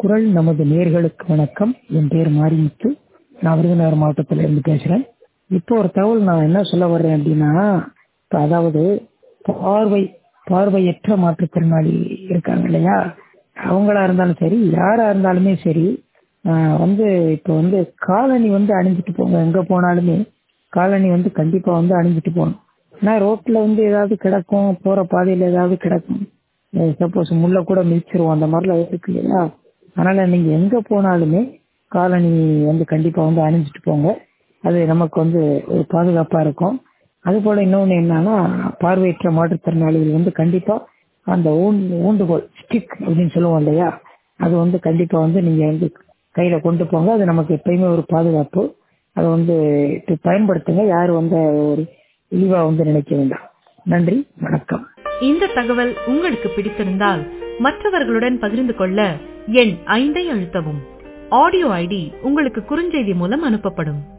குரல் நமது நேர்களுக்கு வணக்கம் என் பேர் மாரிமுத்து நான் விருதுநகர் மாவட்டத்தில் இருந்து பேசுகிறேன் இப்போ ஒரு தகவல் நான் என்ன சொல்ல வர்றேன் அப்படின்னா இப்போ அதாவது பார்வை பார்வையற்ற மாற்றுத்திறனாளி இருக்காங்க இல்லையா அவங்களா இருந்தாலும் சரி யாரா இருந்தாலுமே சரி ஆஹ் வந்து இப்போ வந்து காலணி வந்து அணிஞ்சிட்டு போங்க எங்க போனாலுமே காலணி வந்து கண்டிப்பா வந்து அணிஞ்சிட்டு போகணும் ஏன்னா ரோட்ல வந்து ஏதாவது கிடக்கும் போற பாதையில ஏதாவது கிடக்கும் சப்போஸ் முள்ள கூட மிதிச்சிருவோம் அந்த மாதிரிலாம் இருக்கு இல்லையா அதனால நீங்க எங்க போனாலுமே காலணி வந்து கண்டிப்பா வந்து அணிஞ்சிட்டு போங்க அது நமக்கு வந்து ஒரு பாதுகாப்பா இருக்கும் அது போல இன்னொன்று என்னன்னா பார்வையற்ற மாற்றுத்திறனாளிகள் வந்து கண்டிப்பா அந்த ஊன் ஊண்டுகோல் ஸ்டிக் அப்படின்னு சொல்லுவோம் இல்லையா அது வந்து கண்டிப்பா வந்து நீங்க வந்து கையில கொண்டு போங்க அது நமக்கு எப்பயுமே ஒரு பாதுகாப்பு அதை வந்து இப்ப பயன்படுத்துங்க யாரும் வந்து ஒரு இழிவா வந்து நினைக்க வேண்டாம் நன்றி வணக்கம் இந்த தகவல் உங்களுக்கு பிடித்திருந்தால் மற்றவர்களுடன் பகிர்ந்து கொள்ள எண் ஐந்தை அழுத்தவும் ஆடியோ ஐடி உங்களுக்கு குறுஞ்செய்தி மூலம் அனுப்பப்படும்